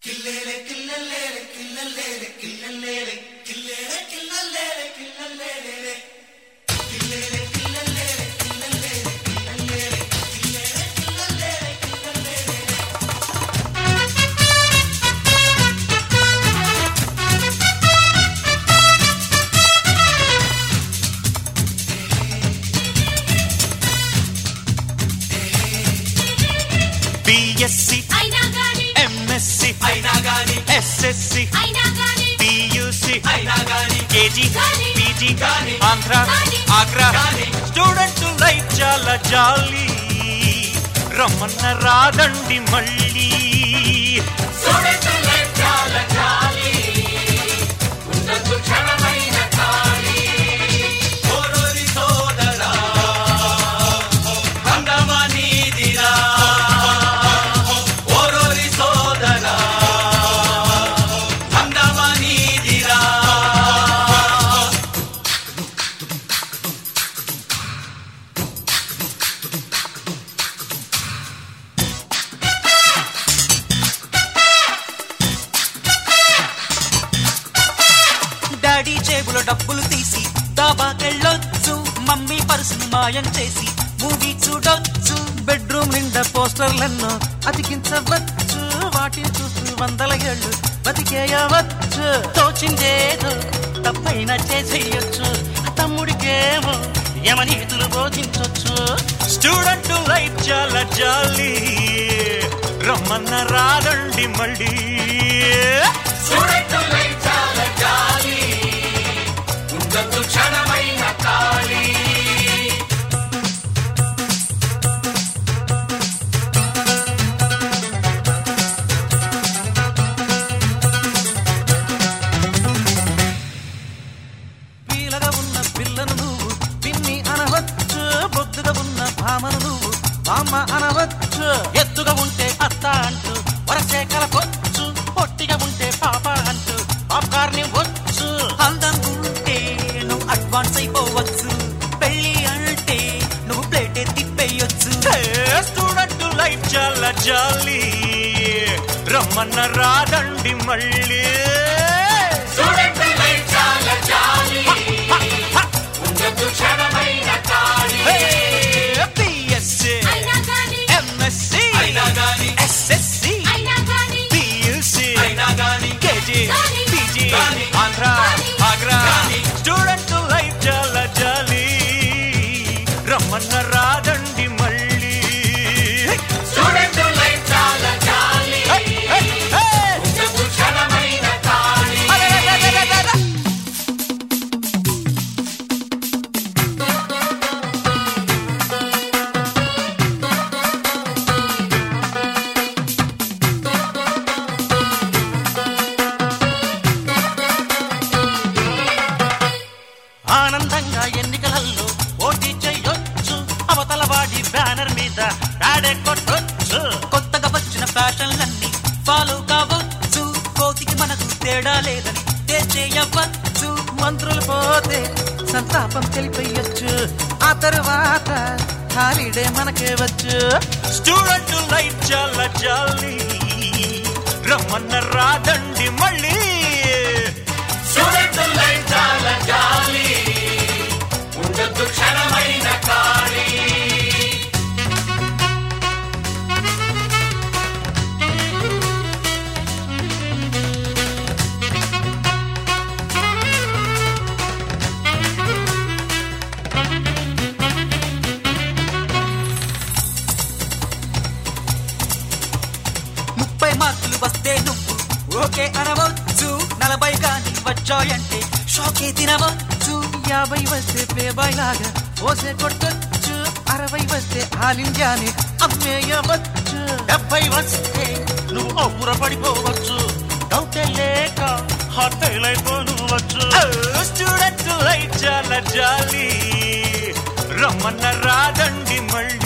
BSc అయినా గాని MSc అయినా గాని ఎస్ఎస్సి అయినా గాని పియూసి అయినా గాని కేజీ గాని, పీజీ గాని, ఆంధ్ర గాని, ఆగ్రా గాని. స్టూడెంట్ లైఫ్ చాలా జాలీ రమ్మన్న రాదండి మళ్ళీ చూడొచ్చు లైఫ్ చాలా జాలి ఉండొచ్చు క్షణమైన ఖాళీ ఓరోరి సోదరా హంగమా నీదిరా ఓరోరి సోదరా హంగమా నీదిరా డాడీ జేబులో డబ్బులు తీసి దాబాకెళ్ళొచ్చు మమ్మీ పర్సును మాయం చేసి మూవీ చూడొచ్చు బెడ్రూమ్ నిండా పోస్టర్లెన్నో అతికించవచ్చు వాటిని చూస్తూ వందల ఏళ్ళు బతికేయవచ్చు తోచిందేదో తప్పైన చేసేయచ్చు తమ్ముడికేమో యమనీతులు బోధించొచ్చు స్టూడెంట్ లైఫ్ చాలా జాలీ రమ్మన్న రాదండి మళ్ళీ చూడొచ్చు లైఫ్ చాలా జాలి ఉండొచ్చు క్షణమైన ఖాళీ పీలగా ఉన్న పిల్లను నువ్వు పిన్ని అనవచ్చు బొద్దుగా ఉన్న భామను నువ్వు బామ్మ అనవచ్చు ఎత్తుగా ఉంటే అత్త అంటూ వరసే కలపొచ్చు పొట్టిగా ఉంటే పాప అంటూ పాప్కార్న్ వచ్చు అందం ఉంటే నువ్వు అడ్వాన్స్ అయిపోవచ్చు పెళ్లి అంటే నువ్వు ప్లేటే తిప్పేయొచ్చు స్టూడెంట్ లైఫ్ చాలా జాలీ రమ్మన్న రాదండి మళ్ళీ చూడొచ్చు లైఫ్ చాలా జాలి ఉండొచ్చు క్షణమైన ఖాళీ బిఎస్సి అయినా గాని ఎంఎస్సి అయినా గాని ఎస్ఎస్సి అయినా గాని పియూసి అయినా గాని కేజీ గాని, పీజీ గాని, ఆంధ్ర గాని, ఆగ్రా గాని. స్టూడెంట్ లైఫ్ చాలా జాలీ రమ్మన్న రాదండి మళ్ళీ చూడొచ్చు లైఫ్ చాలా జాలి హే, హే, హే. ఉండొచ్చు క్షణమైన ఖాళీ అరెరెరెరెరెరె. ఆనందంగా ఎన్నికలలో పోటీ చేయొచ్చు అవతల వాడి బ్యానర్ మీద యాడే కొట్టొచ్చు కొత్తగా వచ్చిన ఫ్యాషన్లన్నీ ఫాలో కావచ్చు కోతికి మనకు తేడా లేదని తేల్చేయవచ్చు మంత్రులు పోతే సంతాపం తెలిపేయచ్చు ఆ తరువాత హాలిడే మనకే వచ్చు స్టూడెంట్ లైఫ్ చాలా జాలీ రమ్మన్న రాదండి మళ్ళీ చూడొచ్చు లైఫ్ చాలా జాలి ఉండొచ్చు క్షణమైన ఖాళీ ముప్పై మార్కులు వస్తే నువ్వు ఓకే అనవచ్చు నలభై కానీ వచ్చాయంటే షాకే తినవచ్చు యాభై వస్తే పేబాయ్ లాగా ఓసే కొట్టొచ్చు అరవై వస్తే ఆల్ ఇండియాని అమ్మేయవచ్చు డెబ్బై వస్తే నువ్వు అప్పుర పడిపోవచ్చు డౌటే లేక హార్టైల్ అయిపోనువచ్చు స్టూడెంట్ లైఫ్ చాలా జాలీ రమ్మన్న రాదండి మళ్ళీ